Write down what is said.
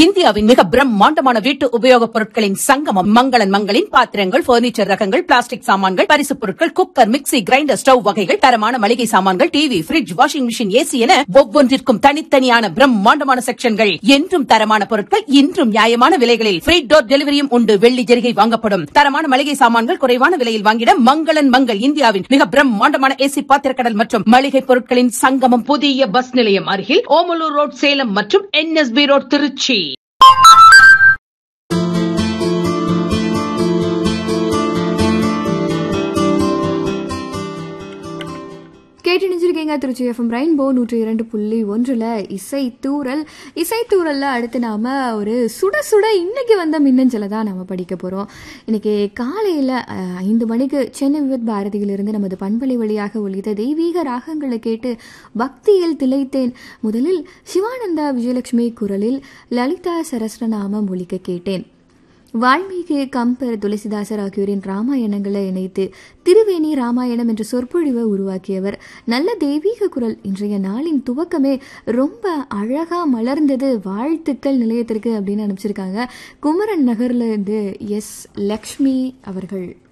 இந்தியாவின் மிக பிரம்மாண்டமான வீட்டு உபயோகப் பொருட்களின் சங்கமம் மங்களன் மங்களின் பாத்திரங்கள் பர்னிச்சர் ரகங்கள் பிளாஸ்டிக் சாமான்கள் பரிசுப் பொருட்கள் குக்கர் மிக்ஸி கிரைண்டர் ஸ்டவ் வகைகள் தரமான மளிகை சாமான்கள் TV fridge washing machine AC என ஒவ்வொன்றிற்கும் தனித்தனியான பிரம்மாண்டமான செக்ஷன்கள் என்றும் தரமான பொருட்கள் இன்றும் நியாயமான விலைகளில் ஃப்ரீ டோர் டெலிவரியும் உண்டு வெள்ளி ஜெரிகை வாங்கப்படும் தரமான மளிகை சாமான்கள் குறைவான விலையில் வாங்கிட மங்களன் மங்கள் இந்தியாவின் மிக பிரம்மாண்டமான ஏசி பாத்திரக்கடல் மற்றும் மளிகை பொருட்களின் சங்கமம் புதிய பஸ் நிலையம் அருகில் ஓமலூர் ரோட் சேலம் மற்றும் என்எஸ்பி ரோட் திருச்சி கேட்டு நினைச்சிருக்கீங்க திருச்சி எஃப்எம் ரெயின்போ நூற்றி இரண்டு புள்ளி ஒன்றில் இசை தூரல் இசை தூரலில் அடுத்து நாம் ஒரு சுட சுட இன்னைக்கு வந்த மின்னஞ்சலை தான் நாம் படிக்க போகிறோம் இன்னைக்கு காலையில் ஐந்து மணிக்கு சென்னை விவத் பாரதியிலிருந்து நமது பண்பலை வழியாக ஒழித்த தெய்வீக ராகங்களை கேட்டு பக்தியில் திளைத்தேன் முதலில் சிவானந்தா விஜயலட்சுமி குரலில் லலிதா சரஸ்ரநாமம் ஒழிக்க கேட்டேன் வால்மீகி கம்பர் துளசிதாசர் ஆகியோரின் ராமாயணங்களை இணைத்து திருவேணி ராமாயணம் என்ற சொற்பொழிவை உருவாக்கியவர் நல்ல தெய்வீக குரல் இன்றைய நாளின் துவக்கமே ரொம்ப அழகா மலர்ந்தது வாழ்த்துக்கள் நிலையத்திற்கு அப்படின்னு அனுப்பிச்சிருக்காங்க குமரன் நகர்ல இருந்து எஸ் லக்ஷ்மி அவர்கள்